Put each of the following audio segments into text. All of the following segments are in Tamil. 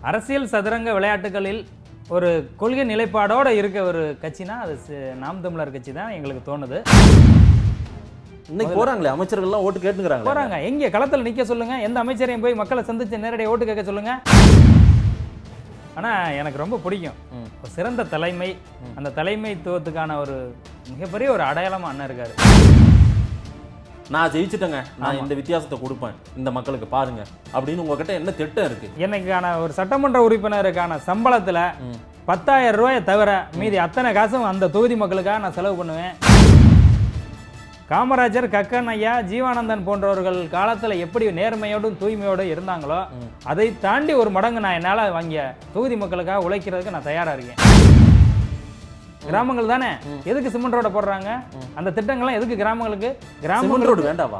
அரசியல் சதுரங்க விளையாட்டுகளில் ஒரு கொள்கை நிலைப்பாடோட இருக்க ஒரு கட்சினா அது சி- நாம் தமிழர் கட்சி தான் எங்களுக்கு தோணுது இன்னைக்கு போறாங்களே அமைச்சர்கள்லாம் ஓட்டு கேட்டுக்கிறாங்க போறாங்க எங்க களத்துல நிக்க சொல்லுங்க எந்த அமைச்சரையும் போய் மக்களை சந்திச்சு நேரடியாக ஓட்டு கேட்க சொல்லுங்க ஆனா எனக்கு ரொம்ப பிடிக்கும் ம். ஒரு சிறந்த தலைமை அந்த தலைமைத்துவத்துக்கான ஒரு மிகப்பெரிய ஒரு அடையாளமா அண்ணன் இருக்காரு நான் ஜெயிச்சிட்டேங்க நான் இந்த வித்தியாசத்தை கொடுப்பேன் இந்த மக்களுக்கு பாருங்க அப்படின்னு உங்ககிட்ட என்ன திட்டம் இருக்கு எனக்கான ஒரு சட்டமன்ற உறுப்பினருக்கான சம்பளத்துல ம். பத்தாயிரம் ரூபாயை தவிர மீதி அத்தனை காசும் அந்த தொகுதி மக்களுக்காக நான் செலவு பண்ணுவேன் காமராஜர் கக்கன் ஐயா ஜீவானந்தன் போன்றவர்கள் காலத்துல எப்படி நேர்மையோடும் தூய்மையோடும் இருந்தாங்களோ அதை தாண்டி ஒரு மடங்கு நான் என்னால வாங்கிய தொகுதி மக்களுக்காக உழைக்கிறதுக்கு நான் தயாரா இருக்கேன் கிராமங்கள் தானே எதுக்கு சிமெண்ட் ரோட போடுறாங்க அந்த திட்டங்கள்லாம் எதுக்கு கிராமங்களுக்கு சிமெண்ட் கிராமங்கள் ரோடு வேண்டாவா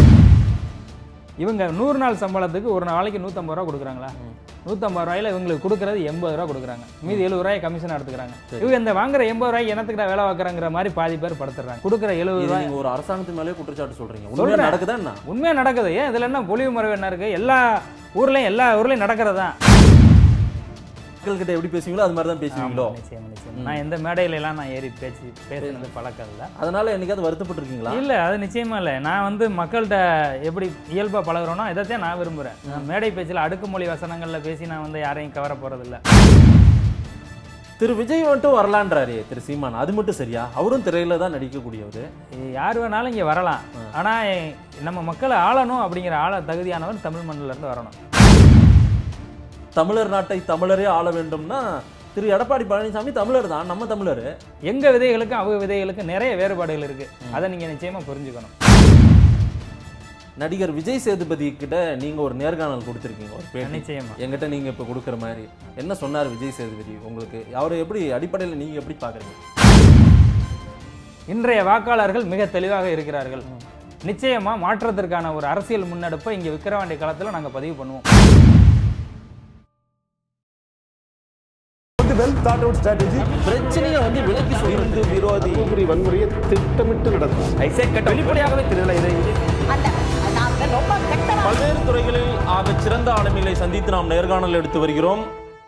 இவங்க நூறு நாள் சம்பளத்துக்கு ஒரு நாளைக்கு நூற்றம்பது ரூபா கொடுக்குறாங்களா நூற்றம்பது ரூபாயில இவங்களுக்கு கொடுக்கறது எண்பது ரூபா கொடுக்குறாங்க மீதி எழுபது ரூபாய் கமிஷன் எடுத்துக்கிறாங்க இவங்க இந்த வாங்குற எண்பது ரூபாய் என்னத்துக்கு வேலை பார்க்குறாங்கிற மாதிரி பாதி பேர் படுத்துறாங்க கொடுக்குற எழுபது இது ரூபாய் நீங்க ஒரு அரசாங்கத்து மேலே குற்றச்சாட்டு சொல்றீங்க உண்மையா சொல்றேன். நடக்குதா என்ன உண்மையா நடக்குது ஏன் இதுல என்ன பொலிவு மறைவு என்ன இருக்கு எல்லா ஊர்லயும் எல்லா ஊர்லயும் நடக்கிறது தான் மக்கள்கிட்ட எப்படி பேசுவீங்களோ அது மாதிரி தான் பேசுவீங்களோ நிச்சயம் நிச்சயம் நான் எந்த மேடையில எல்லாம் நான் ஏறி பேச்சு பேசுனது பழக்கம் இல்லை அதனால என்னைக்காவது வருத்தப்பட்டிருக்கீங்களா இல்ல அது நிச்சயமா இல்ல நான் வந்து மக்கள்கிட்ட எப்படி இயல்பா பழகுறோனோ இதைத்தான் நான் விரும்புறேன் நான் மேடை பேச்சில் அடுக்குமொழி வசனங்கள்ல பேசி நான் வந்து யாரையும் கவர போறது இல்ல திரு விஜய் மட்டும் வரலான்றாரு திரு சீமான் அது மட்டும் சரியா அவரும் திரையில தான் நடிக்கக்கூடியவர் இது யார் வேணாலும் இங்க வரலாம் ஆனா எ- நம்ம மக்களை ஆளணும் அப்படிங்கிற ஆள தகுதியானவர் தமிழ் மண்ணில இருந்து வரணும் தமிழர் நாட்டை தமிழரே ஆள வேண்டும்னா திரு எடப்பாடி பழனிசாமி தமிழர் தான் நம்ம தமிழர் எங்க விதைகளுக்கும் அவங்க விதைகளுக்கும் நிறைய வேறுபாடுகள் இருக்கு அதை நீங்க நிச்சயமா புரிஞ்சுக்கணும் நடிகர் விஜய் சேதுபதி கிட்ட நீங்க ஒரு நேர்காணல் கொடுத்துருக்கீங்க ஒரு பேட்டி நிச்சயமா என்கிட்ட நீங்க இப்ப கொடுக்குற மாதிரி என்ன சொன்னார் விஜய் சேதுபதி உங்களுக்கு அவரை எப்படி அடிப்படையில் நீங்க எப்படி பாக்குறீங்க இன்றைய வாக்காளர்கள் மிக தெளிவாக இருக்கிறார்கள் நிச்சயமா மாற்றத்திற்கான ஒரு அரசியல் முன்னெடுப்பை இங்க விக்கிரவாண்டி களத்துல நாங்க பதிவு பண்ணுவோம் வந்து வெல் தாட் அவுட் ஸ்ட்ராட்டஜி பிரச்சனையை வந்து விலக்கி சொல்றது விரோதி தூத்துக்குடி வன்முறையை திட்டமிட்டு நடக்கும் வெளிப்படையாகவே தெரியல இதை அந்த நாங்க ரொம்ப கெட்டவா பல்வேறு துறைகளில் ஆக சிறந்த ஆளுமைகளை சந்தித்து நாம் நேர்காணல் எடுத்து வருகிறோம்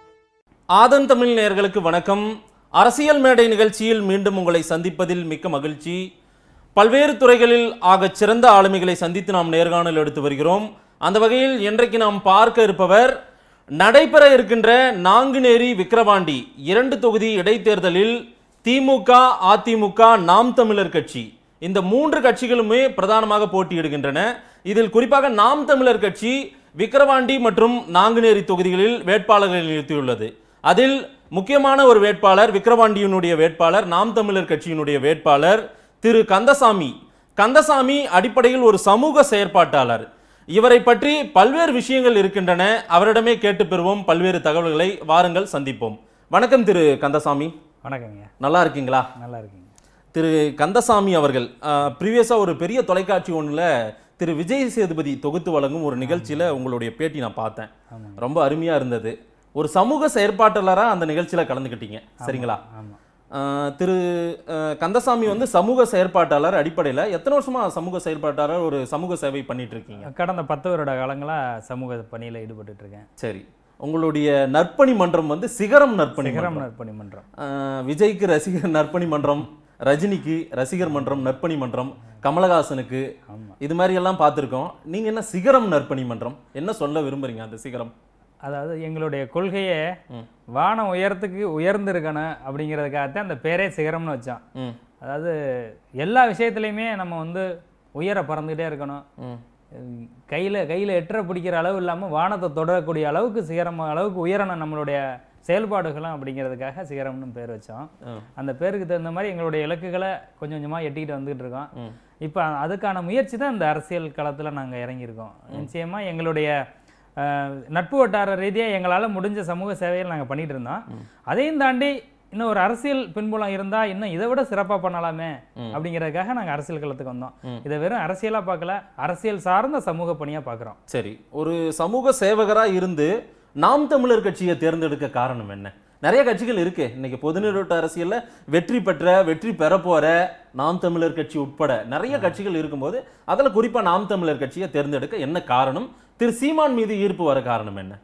ஆதன் தமிழ் நேயர்களுக்கு வணக்கம் அரசியல் மேடை நிகழ்ச்சியில் மீண்டும் உங்களை சந்திப்பதில் மிக்க மகிழ்ச்சி பல்வேறு துறைகளில் ஆக சிறந்த ஆளுமைகளை சந்தித்து நாம் நேர்காணல் எடுத்து வருகிறோம் அந்த வகையில் இன்றைக்கு நாம் பார்க்க இருப்பவர் நடைபெற இருக்கின்ற நாங்குநேரி விக்கிரவாண்டி இரண்டு தொகுதி இடைத்தேர்தலில் திமுக அதிமுக நாம் தமிழர் கட்சி இந்த மூன்று கட்சிகளுமே பிரதானமாக போட்டியிடுகின்றன இதில் குறிப்பாக நாம் தமிழர் கட்சி விக்கிரவாண்டி மற்றும் நாங்குநேரி தொகுதிகளில் வேட்பாளர்களை நிறுத்தியுள்ளது அதில் முக்கியமான ஒரு வேட்பாளர் விக்கிரவாண்டியினுடைய வேட்பாளர் நாம் தமிழர் கட்சியினுடைய வேட்பாளர் திரு கந்தசாமி கந்தசாமி அடிப்படையில் ஒரு சமூக செயற்பாட்டாளர் இவரை பற்றி பல்வேறு விஷயங்கள் இருக்கின்றன அவரிடமே கேட்டு பெறுவோம் பல்வேறு தகவல்களை வாருங்கள் சந்திப்போம் வணக்கம் திரு கந்தசாமி வணக்கங்க நல்லா இருக்கீங்களா நல்லா இருக்கீங்க திரு கந்தசாமி அவர்கள் ப்ரீவியஸாக ஒரு பெரிய தொலைக்காட்சி ஒன்றில் திரு விஜய் சேதுபதி தொகுத்து வழங்கும் ஒரு நிகழ்ச்சியில் உங்களுடைய பேட்டி நான் பார்த்தேன் ஆமாங்க. ரொம்ப அருமையாக இருந்தது ஒரு சமூக செயற்பாட்டாளராக அந்த நிகழ்ச்சியில் கலந்துக்கிட்டீங்க சரிங்களா ஆமா ஆஹ் திரு ஆஹ் கந்தசாமி வந்து சமூக செயற்பாட்டாளர் அடிப்படையில் எத்தனை வருஷமா சமூக செயற்பாட்டாளர் ஒரு சமூக சேவை பண்ணிட்டு இருக்கீங்க கடந்த பத்து வருட காலங்களா சமூக பணியில ஈடுபட்டு இருக்கேன் சரி உங்களுடைய நற்பணி மன்றம் வந்து சிகரம் நற்பணி சிகரம் மன்றம். நற்பணி மன்றம் ஆஹ் விஜய்க்கு ரசிகர் நற்பணி மன்றம் ரஜினிக்கு ரசிகர் மன்றம் நற்பணி மன்றம் கமலஹாசனுக்கு ஆமா இது மாதிரி எல்லாம் பார்த்துருக்கோம் நீங்க என்ன சிகரம் நற்பணி மன்றம் என்ன சொல்ல விரும்புறீங்க அந்த சிகரம் அதாவது எங்களுடைய கொள்கையே ம். வானம் உயரத்துக்கு உயர்ந்திருக்கணும் அப்படிங்கிறதுக்காகத்தான் அந்த பேரே சிகரம்னு வச்சோம் ம் அதாவது எல்லா விஷயத்துலையுமே நம்ம வந்து உயர பறந்துகிட்டே இருக்கணும் ம் உம், கையில கையில எட்டரை பிடிக்கிற அளவு இல்லாம வானத்தை தொடரக்கூடிய அளவுக்கு சிகரம் அளவுக்கு உயரணும் நம்மளுடைய செயல்பாடுகளும் அப்படிங்கிறதுக்காக சிகரம்னு பேர் வச்சோம் ம். அந்த பேருக்கு தகுந்த மாதிரி எங்களுடைய இலக்குகளை கொஞ்சம் கொஞ்சமா எட்டிக்கிட்டு வந்துகிட்டு இருக்கோம் ம். இப்போ அதுக்கான முயற்சி தான் இந்த அரசியல் களத்துல நாங்க இறங்கியிருக்கோம் நிச்சயமா எங்களுடைய அஹ், நட்பு வட்டார ரீதியா எங்களால முடிஞ்ச சமூக சேவைகள் நாங்க பண்ணிட்டு இருந்தோம் அதையும் தாண்டி இன்னும் ஒரு அரசியல் பின்புலம் இருந்தா இன்னும் இதை விட சிறப்பா பண்ணலாமே அப்படிங்கிறதுக்காக நாங்க அரசியல் களத்துக்கு வந்தோம் இதை வெறும் அரசியலா பார்க்கல அரசியல் சார்ந்த சமூக பணியா பார்க்குறோம் சரி ஒரு சமூக சேவகரா இருந்து நாம் தமிழர் கட்சியை தேர்ந்தெடுக்க காரணம் என்ன நிறைய கட்சிகள் இருக்கு இன்னைக்கு பொதுநிறுவட்ட அரசியல்ல வெற்றி பெற்ற வெற்றி பெற போற நாம் தமிழர் கட்சி உட்பட நிறைய கட்சிகள் இருக்கும்போது அதுல குறிப்பா நாம் தமிழர் கட்சியை தேர்ந்தெடுக்க என்ன காரணம் திரு சீமான் மீது ஈர்ப்பு வர காரணம் என்ன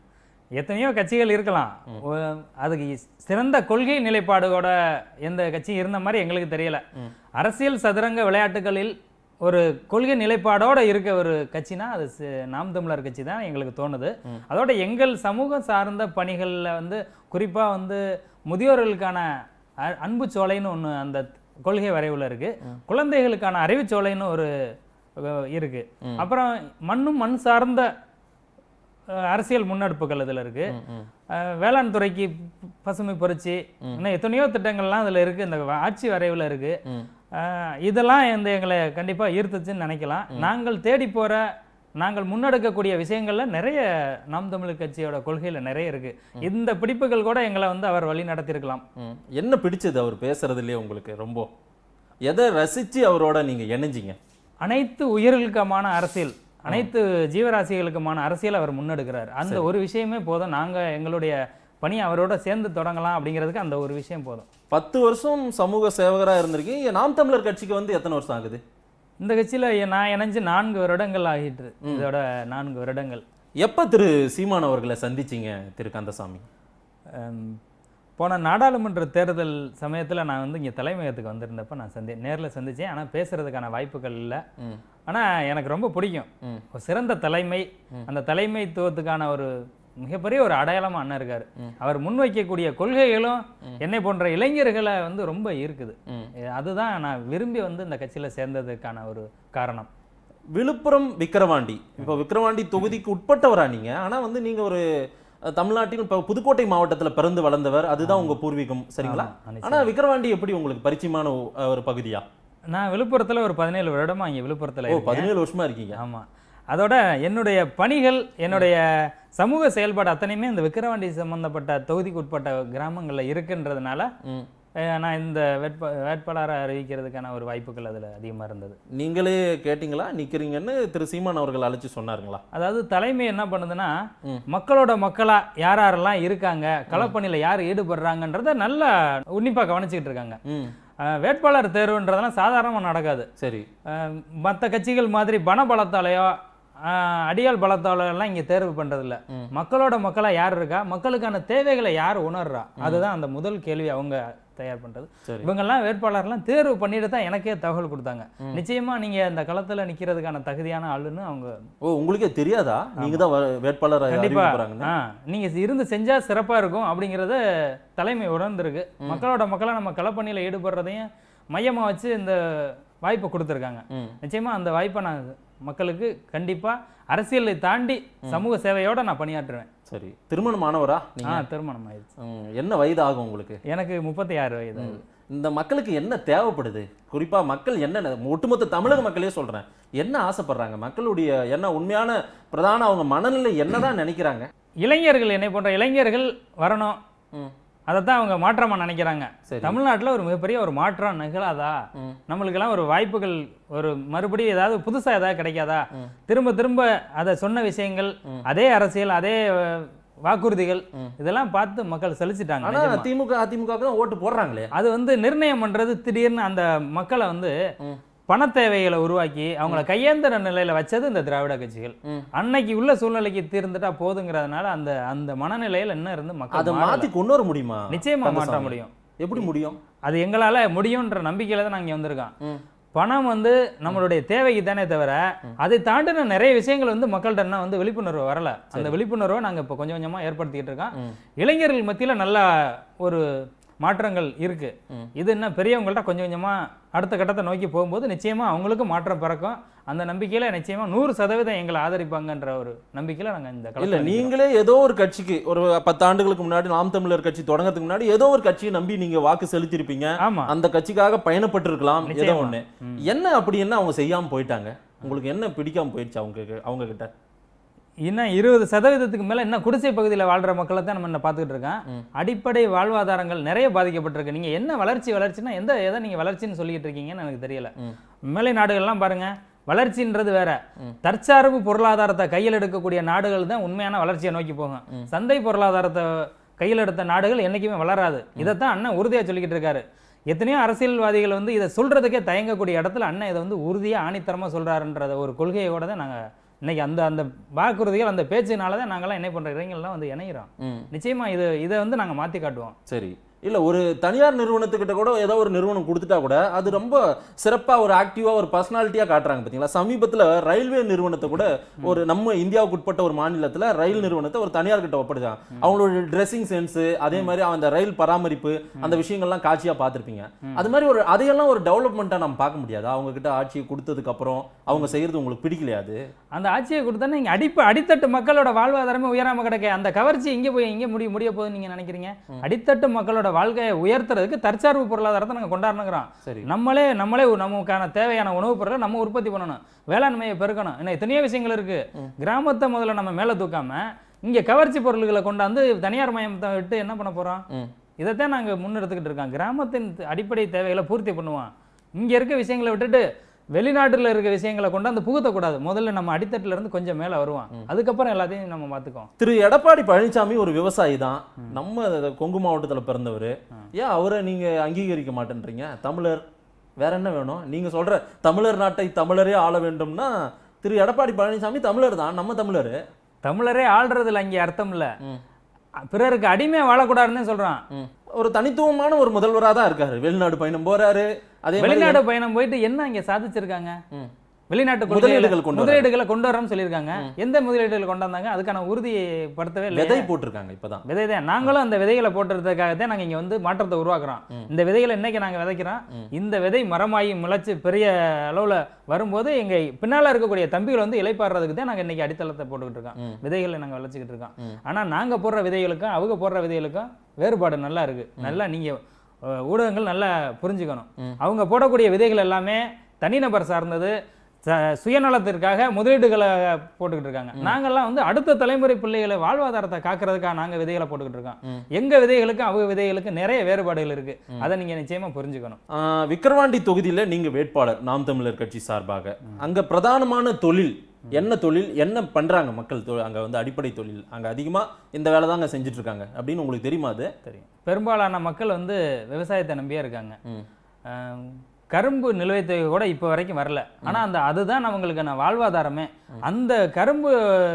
எத்தனையோ கட்சிகள் இருக்கலாம் ஒ- அதுக்கு சிறந்த கொள்கை நிலைப்பாடுகளோட எந்த கட்சியும் இருந்த மாதிரி எங்களுக்கு தெரியல அரசியல் சதுரங்க விளையாட்டுகளில் ஒரு கொள்கை நிலைப்பாடோட இருக்க ஒரு கட்சினா அது சி- நாம் தமிழர் கட்சி தான் எங்களுக்கு தோணுது அதோட எங்கள் சமூகம் சார்ந்த பணிகளில் வந்து குறிப்பா வந்து முதியோர்களுக்கான அ- அன்பு சோலைன்னு ஒன்று அந்த கொள்கை வரைவுல இருக்கு குழந்தைகளுக்கான அறிவுச்சோலைன்னு ஒரு அஹ், இருக்கு அப்புறம் மண்ணும் மண் சார்ந்த அஹ், அரசியல் முன்னெடுப்புகள் இதில் இருக்கு அஹ், வேளாண் துறைக்கு ப- பசுமை புரட்சி இன்னும் எத்தனையோ திட்டங்கள்லாம் இதில் இருக்கு இந்த வ- ஆட்சி வரைவில் இருக்கு அஹ், இதெல்லாம் இந்த எங்களை கண்டிப்பா ஈர்த்துச்சுன்னு நினைக்கலாம் நாங்கள் தேடி போற நாங்கள் முன்னெடுக்கக்கூடிய விஷயங்கள்ல நிறைய நாம் தமிழர் கட்சியோட கொள்கையில நிறைய இருக்கு இந்த பிடிப்புகள் கூட எங்களை வந்து அவர் வழி நடத்தியிருக்கலாம் ம். என்ன பிடிச்சது அவர் பேசுறதுலயே உங்களுக்கு ரொம்ப எதை ரசிச்சு அவரோட நீங்க இணைஞ்சீங்க அனைத்து உயிர்களுக்குமான அரசியல் அனைத்து ஜீவராசிகளுக்குமான அரசியல் அவர் முன்னெடுக்கிறார் அந்த ஒரு விஷயமே போதும் நாங்க எங்களுடைய பணியை அவரோட சேர்ந்து தொடங்கலாம் அப்படிங்கிறதுக்கு அந்த ஒரு விஷயம் போதும் பத்து வருஷம் சமூக சேவகரா இருந்திருக்கீங்க நாம் தமிழர் கட்சிக்கு வந்து எத்தனை வருஷம் ஆகுது இந்த கட்சியில நான் இணைஞ்சு நான்கு வருடங்கள் ஆகிட்டு இதோட நான்கு வருடங்கள் எப்ப திரு சீமான் அவர்களை சந்திச்சீங்க திரு கந்தசாமி அம், போன நாடாளுமன்ற தேர்தல் சமயத்துல நான் வந்து இங்க தலைமையகத்துக்கு வந்திருந்தப்ப நான் சந்தி நேர்ல சந்திச்சேன் ஆனா பேசுறதுக்கான வாய்ப்புகள் இல்ல ஆனா எனக்கு ரொம்ப பிடிக்கும் ஒரு சிறந்த தலைமை அந்த தலைமைத்துவத்துக்கான ஒரு மிகப்பெரிய ஒரு அடையாளமா அண்ணன் இருக்காரு அவர் முன்வைக்கக்கூடிய கொள்கைகளும் என்னை போன்ற இளைஞர்களை வந்து ரொம்ப ஈர்க்குது அதுதான் நான் விரும்பி வந்து இந்த கட்சியில சேர்ந்ததுக்கான ஒரு காரணம் விழுப்புரம் விக்கிரவாண்டி இப்போ விக்கிரவாண்டி தொகுதிக்கு உட்பட்டவரா நீங்க ஆனா வந்து நீங்க ஒரு அஹ், தமிழ்நாட்டில் இப்போ புதுக்கோட்டை மாவட்டத்துல பிறந்து வளர்ந்தவர் அதுதான் உங்க பூர்வீகம் சரிங்களா ஆமா, நிச்சயமா. ஆனா விக்கிரவாண்டி எப்படி உங்களுக்கு பரிச்சயமான ஒ- அஹ், ஒரு பகுதியா நான் விழுப்புரத்துல ஒரு பதினேழு வருடமா இங்க விழுப்புரத்துல ஓ இருக்கேன். பதினேழு வருஷமா இருக்கீங்க ஆமா அதோட என்னுடைய பணிகள் என்னுடைய சமூக செயல்பாடு அத்தனையுமே இந்த விக்கிரவாண்டி சம்பந்தப்பட்ட தொகுதிக்கு உட்பட்ட கிராமங்கள்ல இருக்குன்றதுனால ம். அஹ், நான் இந்த வேட்பா வேட்பாளரை அறிவிக்கிறதுக்கான ஒரு வாய்ப்புகள் அதுல அதிகமா இருந்தது நீங்களே கேட்டீங்களா நிக்கிறீங்கன்னு திரு சீமான் அவர்கள் அழைச்சு சொன்னாருங்களா அதாவது தலைமை என்ன பண்ணுதுன்னா மக்களோட மக்களா யார் யாரெல்லாம் இருக்காங்க களப்பணியில யார் ஈடுபடுறாங்கன்றத நல்லா உன்னிப்பா கவனிச்சுக்கிட்டு இருக்காங்க ம் அஹ், வேட்பாளர் தேர்வுன்றதெல்லாம் சாதாரணமா நடக்காது சரி மற்ற கட்சிகள் மாதிரி பண பலத்தாலேயோ ஆஹ், அடியாள் பலத்தாலேயோ எல்லாம் இங்க தேர்வு பண்றதில்ல மக்களோட மக்களா யார் இருக்கா மக்களுக்கான தேவைகளை யார் உணர்றா அதுதான் அந்த முதல் கேள்வி அவங்க தயார் பண்றது சரி. இவங்கெல்லாம் வேட்பாளர்லாம் தேர்வு பண்ணிட்டு தான் எனக்கே தகவல் கொடுத்தாங்க நிச்சயமா நீங்க அந்த களத்துல நிக்கிறதுக்கான தகுதியான ஆளுன்னு அவங்க ஓ உங்களுக்கே தெரியாதா நீங்க தான் வ- வேட்பாளர் கண்டிப்பா அறிவிக்க போறாங்கன்னு ஆ, நீங்க இருந்து செஞ்சா சிறப்பா இருக்கும் அப்படிங்கறத தலைமை உணர்ந்திருக்கு மக்களோட மக்களா நம்ம களப்பணியில ஈடுபடுறதையும் மையமா வச்சு இந்த வாய்ப்பை கொடுத்துருக்காங்க ம். நிச்சயமா அந்த வாய்ப்பை நான் மக்களுக்கு கண்டிப்பா அரசியலை தாண்டி சமூக சேவையோட நான் பணியாற்றுவேன் சரி திருமணமானவரா ஆ நீங்க திருமணம் ஆயிடுச்சு ம், என்ன வயது ஆகும் உங்களுக்கு எனக்கு முப்பத்தி ஆறு வயது ஆகுது. இந்த மக்களுக்கு என்ன தேவைப்படுது குறிப்பா மக்கள் என்ன ஒட்டுமொத்த தமிழக மக்களே சொல்றேன் என்ன ஆசைப்படுறாங்க மக்களுடைய என்ன உண்மையான பிரதான அவங்க மனநிலை என்னதான் நினைக்கிறாங்க இளைஞர்கள் என்னை போன்ற இளைஞர்கள் வரணும் ம். அதைத்தான் அவங்க மாற்றமா நினைக்கிறாங்க சரி. தமிழ்நாட்டுல ஒரு மிகப்பெரிய ஒரு மாற்றம் நிகழாதா நம்மளுக்கெல்லாம் ஒரு வாய்ப்புகள் ஒரு மறுபடியும் ஏதாவது புதுசா ஏதாவது கிடைக்காதா திரும்ப திரும்ப அதை சொன்ன விஷயங்கள் அதே அரசியல் அதே அஹ், வாக்குறுதிகள் இதெல்லாம் பார்த்து மக்கள் சலிச்சிட்டாங்க ஆனா நிஜமா. திமுக அதிமுக தான் ஓட்டு போடுறாங்களே அது வந்து நிர்ணயம் பண்றது திடீர்னு அந்த மக்களை வந்து பண தேவைகளை உருவாக்கி அவங்கள கையேந்திர நிலையில வச்சது இந்த திராவிட கட்சிகள் அன்னைக்கு உள்ள சூழ்நிலைக்கு தீர்ந்துட்டா போதுங்கிறதுனால அந்த அந்த மனநிலையில என்ன இருந்து அதை மக்கள் மாத்தி மாறல. கொண்டு வர முடியுமா நிச்சயமா மாற்ற கந்தசாமி? முடியும் எப்படி முடியும் அது எங்களால முடியும்ன்ற நம்பிக்கையில தான் நாங்க இங்க வந்திருக்கோம் ம். பணம் வந்து நம்மளுடைய தேவைக்கு தானே தவிர அதை தாண்டின நிறைய விஷயங்கள் வந்து மக்கள்கிட்ட இன்னும் வந்து விழிப்புணர்வு வரல அந்த விழிப்புணர்வை நாங்க இப்போ கொஞ்சம் கொஞ்சமா ஏற்படுத்திக்கிட்டு இருக்கோம் இளைஞர்கள் மத்தியில நல்ல ஒரு மாற்றங்கள் இருக்கு இது என்ன பெரியவங்கள்ட்ட கொஞ்சம் கொஞ்சமா அடுத்த கட்டத்தை நோக்கி போகும்போது நிச்சயமா அவங்களுக்கும் மாற்றம் பிறக்கும் அந்த நம்பிக்கையில நிச்சயமா நூறு சதவீதம் எங்களை ஆதரிப்பாங்கன்ற ஒரு நம்பிக்கையில நாங்க இந்த இல்ல களத்துல நிக்கிறோம். நீங்களே ஏதோ ஒரு கட்சிக்கு ஒரு பத்து ஆண்டுகளுக்கு முன்னாடி நாம் தமிழர் கட்சி தொடங்கறதுக்கு முன்னாடி ஏதோ ஒரு கட்சியை நம்பி நீங்க வாக்கு செலுத்திருப்பீங்க ஆமா அந்த கட்சிக்காக பயணப்பட்டிருக்கலாம் ஏதோ நிச்சயமா. ஒண்ணு என்ன அப்படி என்ன அவங்க செய்யாம போயிட்டாங்க உங்களுக்கு என்ன பிடிக்காம போயிடுச்சு அவங்க அவங்க கிட்ட இன்னும் இருபது சதவீதத்துக்கு மேல இன்னும் குடிசை பகுதியில் வாழ்ற மக்களை தான் நம்ம என்ன பார்த்துக்கிட்டு இருக்கோம் அடிப்படை வாழ்வாதாரங்கள் நிறைய பாதிக்கப்பட்டிருக்கு நீங்க என்ன வளர்ச்சி வளர்ச்சினா எந்த எதை நீங்க வளர்ச்சின்னு சொல்லிட்டு இருக்கீங்கன்னு எனக்கு தெரியல மேலை நாடுகள்லாம் பாருங்க வளர்ச்சின்றது வேற தற்சார்பு பொருளாதாரத்தை கையில் எடுக்கக்கூடிய நாடுகள் தான் உண்மையான வளர்ச்சியை நோக்கி போகும் சந்தை பொருளாதாரத்தை கையில் எடுத்த நாடுகள் என்னைக்குமே வளராது இதைத்தான் அண்ணன் உறுதியா சொல்லிக்கிட்டு இருக்காரு எத்தனையோ அரசியல்வாதிகள் வந்து இதை சொல்றதுக்கே தயங்கக்கூடிய இடத்துல அண்ணன் இதை வந்து உறுதியா ஆணித்தரமா சொல்றாருன்றத ஒரு கொள்கையோட தான் நாங்க இன்னைக்கு அந்த அந்த வாக்குறுதிகள் அந்த பேச்சுனால தான் நாங்கெல்லாம் என்ன பண்ற இளைஞர்கள்லாம் வந்து இணைகிறோம் ம் நிச்சயமா இது இதை வந்து நாங்க மாத்தி காட்டுவோம் சரி இல்ல ஒரு தனியார் நிறுவனத்துக்கிட்ட கூட ஏதோ ஒரு நிறுவனம் கொடுத்துட்டா கூட அது ரொம்ப சிறப்பா ஒரு ஆக்டிவா ஒரு பர்சனாலிட்டியா காட்டுறாங்க பாத்தீங்களா சமீபத்துல ரயில்வே நிறுவனத்தை கூட ஒரு நம்ம இந்தியாவுக்கு உட்பட்ட ஒரு மாநிலத்துல ரயில் நிறுவனத்தை ஒரு தனியார் கிட்ட ஒப்படைச்சாங்க அவங்களோட ட்ரெஸ்ஸிங் சென்ஸ் அதே மாதிரி அந்த ரயில் பராமரிப்பு அந்த விஷயங்கள்லாம் காட்சியா பார்த்திருப்பீங்க அது மாதிரி ஒரு அதையெல்லாம் ஒரு டெவலப்மெண்ட்டா நம்ம பார்க்க முடியாதா அவங்க கிட்ட ஆட்சியை கொடுத்ததுக்கு அப்புறம் அவங்க செய்யறது உங்களுக்கு பிடிக்கலையா அது அந்த ஆட்சியை கொடுத்தா நீங்க அடிப்பு அடித்தட்டு மக்களோட வாழ்வாதாரமே உயராம கிடக்க அந்த கவர்ச்சி இங்க போய் எங்க முடிய முடிய போகுதுன்னு நீங்க நினைக்கிறீங்க அடித்தட்டு மக்களோட வாழ்க்கையை உயர்த்துறதுக்கு தற்சார்பு பொருளாதாரத்தை நாங்க கொண்டாடுறோம் சரி நம்மளே நம்மளே நமக்கான தேவையான உணவுப் பொருட்களை நம்ம உற்பத்தி பண்ணணும் வேளாண்மையை பெருக்கணும் இன்னும் எத்தனையோ விஷயங்கள் இருக்கு கிராமத்தை முதல்ல நம்ம மேல தூக்காம இங்க கவர்ச்சி பொருள்களை கொண்டாந்து தனியார் மயத்தை விட்டு என்ன பண்ண போறோம் ம். இதைத்தான் நாங்க முன்னெடுத்துக்கிட்டு இருக்கோம் கிராமத்தின் அடிப்படை தேவைகளை பூர்த்தி பண்ணுவோம் இங்க இருக்க விஷயங்களை விட்டுட்டு வெளிநாட்டுல இருக்க விஷயங்களை கொண்டாந்து புகுத்தக்கூடாது முதல்ல நம்ம அடித்தட்டுல இருந்து கொஞ்சம் மேல வருவான் அதுக்கப்புறம் எல்லாத்தையும் நம்ம பார்த்துக்கோம் திரு எடப்பாடி பழனிசாமி ஒரு விவசாயி தான் நம்ம கொங்கு மாவட்டத்துல பிறந்தவர் ஏன் அவரை நீங்க அங்கீகரிக்க மாட்டேன்றீங்க தமிழர் வேற என்ன வேணும் நீங்க சொல்ற தமிழர் நாட்டை தமிழரே ஆள வேண்டும்னா திரு எடப்பாடி பழனிசாமி தமிழர் தான் நம்ம தமிழர் தமிழரே ஆள்றதுல இங்க அர்த்தம் இல்ல பிறருக்கு அடிமையா வாழக்கூடாதுன்னு சொல்றான் ஒரு தனித்துவமான ஒரு முதல்வரா தான் இருக்காரு வெளிநாடு பயணம் போறாரு அதே மாதிரி வெளிநாடு பயணம் போயிட்டு என்ன இங்க சாதிச்சிருக்காங்க ம். வெளிநாட்டு முதலீடுகள் முதலீடுகள் கொண்டு முதலீடுகளை கொண்டு வரோம்னு சொல்லியிருக்காங்க எந்த முதலீடுகள் கொண்டாந்தாங்க அதுக்கான உறுதிப்படுத்தவே இல்லை விதை போட்டிருக்காங்க இப்பதான் விதை தான் நாங்களும் அந்த விதைகளை போட்டுறதுக்காக தான் நாங்க இங்க வந்து மாற்றத்தை உருவாக்குறோம் இந்த விதைகளை இன்னைக்கு நாங்க விதைக்கிறோம் இந்த விதை மரமாகி முளைச்சு பெரிய அளவுல வரும்போது எங்க பின்னால இருக்கக்கூடிய தம்பிகள் வந்து இலைப்பாடுறதுக்கு தான் நாங்க இன்னைக்கு அடித்தளத்தை போட்டுக்கிட்டு இருக்கோம் விதைகளை நாங்க விளைச்சிக்கிட்டு இருக்கோம் ஆனா நாங்க போடுற விதைகளுக்கும் அவங்க போடுற விதைகளுக்கும் வேறுபாடு நல்லா இருக்கு நல்லா நீங்க அஹ், ஊடகங்கள் நல்லா புரிஞ்சுக்கணும் அவங்க போடக்கூடிய விதைகள் எல்லாமே தனிநபர் சார்ந்தது ச- சுயநலத்திற்காக முதலீடுகளை போட்டுக்கிட்டு இருக்காங்க நாங்கெல்லாம் வந்து அடுத்த தலைமுறை பிள்ளைகளை வாழ்வாதாரத்தை காக்கிறதுக்காக நாங்க விதைகளை போட்டுக்கிட்டு இருக்கோம் எங்க விதைகளுக்கும் அவங்க விதைகளுக்கும் நிறைய வேறுபாடுகள் இருக்கு அதை நீங்க நிச்சயமா புரிஞ்சுக்கணும் ஆஹ் விக்கிரவாண்டி தொகுதியில நீங்க வேட்பாளர் நாம் தமிழர் கட்சி சார்பாக அங்க பிரதானமான தொழில் என்ன தொழில் என்ன பண்றாங்க மக்கள் தொ- அங்க வந்து அடிப்படை தொழில் அங்க அதிகமா இந்த வேலை தாங்க செஞ்சுட்டு இருக்காங்க அப்படின்னு உங்களுக்கு தெரியுமா அது தெரியும் பெரும்பாலான மக்கள் வந்து விவசாயத்தை நம்பியே இருக்காங்க ம். ஆஹ் கரும்பு நிலுவைத் தொகை கூட இப்போ வரைக்கும் வரல ஆனா அந்த அதுதான் அவங்களுக்கான வாழ்வாதாரமே அந்த கரும்பு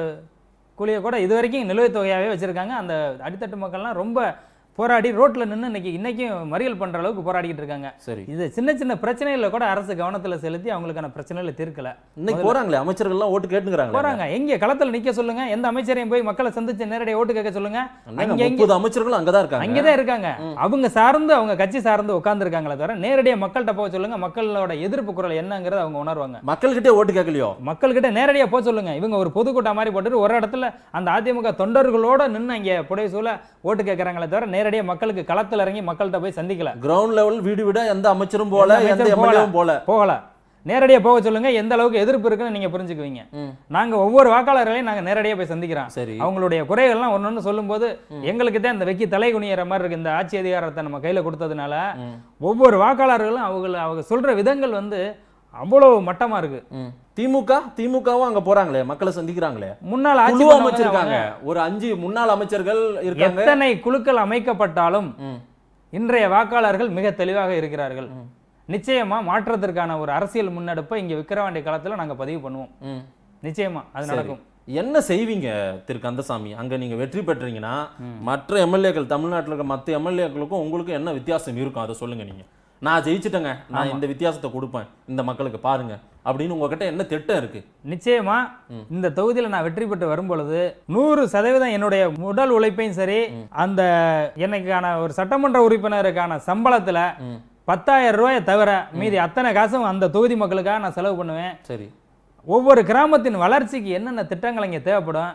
கூலியை கூட இது வரைக்கும் நிலுவைத் தொகையாவே வச்சிருக்காங்க அந்த அடித்தட்டு மக்கள்லாம் ரொம்ப போராடி ரோட்ல நின்னு இன்னைக்கு இன்னைக்கும் மறியல் பண்ற அளவுக்கு போராடிக்கிட்டு இருக்காங்க சரி இது சின்ன சின்ன பிரச்சனைகளை கூட அரசு கவனத்துல செலுத்தி அவங்களுக்கான பிரச்சனைகளை தீர்க்கல இன்னைக்கு போறாங்களே அமைச்சர்கள்லாம் ஓட்டு கேட்டுக்கிறாங்க போறாங்க எங்க களத்துல நிக்க சொல்லுங்க எந்த அமைச்சரையும் போய் மக்களை சந்திச்சு நேரடியாக ஓட்டு கேட்க சொல்லுங்க அங்க எங்க முப்பது அமைச்சர்களும் அங்கதான் இருக்காங்க அங்கதான் இருக்காங்க அவங்க சார்ந்து அவங்க கட்சி சார்ந்து உட்கார்ந்துருக்காங்களே தவிர நேரடியா மக்கள்கிட்ட போக சொல்லுங்க மக்களோட எதிர்ப்பு குரல் என்னங்கிறத அவங்க உணர்வாங்க மக்கள்கிட்டே ஓட்டு கேட்கலையோ மக்கள்கிட்ட நேரடியா போக சொல்லுங்க இவங்க ஒரு பொதுக்கூட்டம் மாதிரி போட்டுட்டு ஒரு இடத்துல அந்த அதிமுக தொண்டர்களோட நின்னு இங்க புடைசூழ ஓட்டு கேட்கறாங்களே தவிர நேரடியா மக்களுக்கு களத்துல இறங்கி மக்கள்கிட்ட போய் சந்திக்கல கிரவுண்ட் லெவல் வீடு வீடா எந்த அமைச்சரும் போல எந்த எந்த அமைச்சரும் எம்எல்ஏவும் போல போகல நேரடியா போக சொல்லுங்க எந்த அளவுக்கு எதிர்ப்பு இருக்குன்னு நீங்க புரிஞ்சுக்குவீங்க ம். நாங்க ஒவ்வொரு வாக்காளர்களையும் நாங்க நேரடியா போய் சந்திக்கிறோம் சரி அவங்களுடைய குறைகள்லாம் ஒன்னொன்னு சொல்லும்போது எங்களுக்கு தான் இந்த வெக்கி தலை குனியிற மாதிரி இருக்கு இந்த ஆட்சி அதிகாரத்தை நம்ம கையில கொடுத்ததுனால ம். ஒவ்வொரு வாக்காளர்களும் அவங்க அவங்க சொல்ற விதங்கள் வந்து அவ்வளவு மட்டமா இருக்கு ம். திமுக திமுகவும் அங்க போறாங்களே மக்களை சந்திக்கிறாங்களே முன்னாள் ஆட்சி குழு பண்ணவங்க அமைச்சிருக்காங்க அவங்க ஒரு அஞ்சு முன்னாள் அமைச்சர்கள் இருக்காங்க எத்தனை குழுக்கள் அமைக்கப்பட்டாலும் ம். இன்றைய வாக்காளர்கள் மிக தெளிவாக இருக்கிறார்கள் நிச்சயமா மாற்றத்திற்கான ஒரு அரசியல் முன்னெடுப்பை இங்க விக்கிரவாண்டி களத்துல நாங்க பதிவு பண்ணுவோம் ம். நிச்சயமா அது சரி. நடக்கும் என்ன செய்வீங்க திரு கந்தசாமி அங்க நீங்க வெற்றி பெற்றீங்கன்னா மற்ற எம்எல்ஏக்கள் தமிழ்நாட்டுல இருக்க மற்ற எம்எல்ஏக்களுக்கும் உங்களுக்கும் என்ன வித்தியாசம் இருக்கும் அதை சொல்லுங்க நீங்க நான் ஜெயிச்சிட்டேங்க நான் இந்த வித்தியாசத்தை கொடுப்பேன் இந்த மக்களுக்கு பாருங்க அப்படின்னு உங்ககிட்ட என்ன திட்டம் இருக்கு நிச்சயமா இந்த தொகுதியில நான் வெற்றி பெற்று வரும் பொழுது நூறு சதவீதம் என்னுடைய உடல் உழைப்பையும் சரி அந்த எனக்கான ஒரு சட்டமன்ற உறுப்பினருக்கான சம்பளத்துல ம். பத்தாயிரம் ரூபாயை தவிர மீதி அத்தனை காசும் அந்த தொகுதி மக்களுக்காக நான் செலவு பண்ணுவேன் சரி ஒவ்வொரு கிராமத்தின் வளர்ச்சிக்கு என்னென்ன திட்டங்கள் இங்க தேவைப்படும்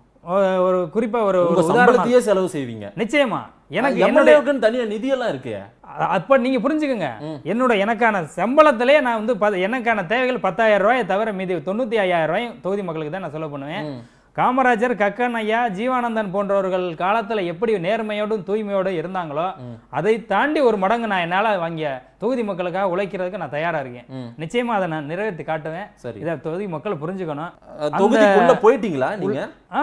ஒ- ஒரு குறிப்பா ஒரு உங்க ஒரு உதாரணம் சம்பளத்தையே செலவு செய்வீங்க நிச்சயமா எனக்கு என்னுடைய எம்எல்ஏவுக்குன்னு தனியா நிதியெல்லாம் இருக்கே அ- அப்ப நீங்க புரிஞ்சுக்கங்க என்னோட எனக்கான சம்பளத்திலே நான் வந்து பத- எனக்கான தேவைகள் பத்தாயிரம் ரூபாயை தவிர மீதி தொண்ணூத்தி ஐயாயிரம் ரூபாயும் தொகுதி மக்களுக்கு தான் நான் செலவு பண்ணுவேன் காமராஜர் கக்கன் ஐயா ஜீவானந்தன் போன்றவர்கள் காலத்துல எப்படி நேர்மையோடும் தூய்மையோடும் இருந்தாங்களோ அதை தாண்டி ஒரு மடங்கு நான் என்னால வாங்கிய தொகுதி மக்களுக்காக உழைக்கிறதுக்கு நான் தயாரா இருக்கேன் ம். நிச்சயமா அதை நான் நிறைவேற்றி காட்டுவேன் சரி இதை தொகுதி மக்கள் புரிஞ்சுக்கணும் அஹ், தொகுதிக்குள்ள போயிட்டீங்களா நீங்க ஆ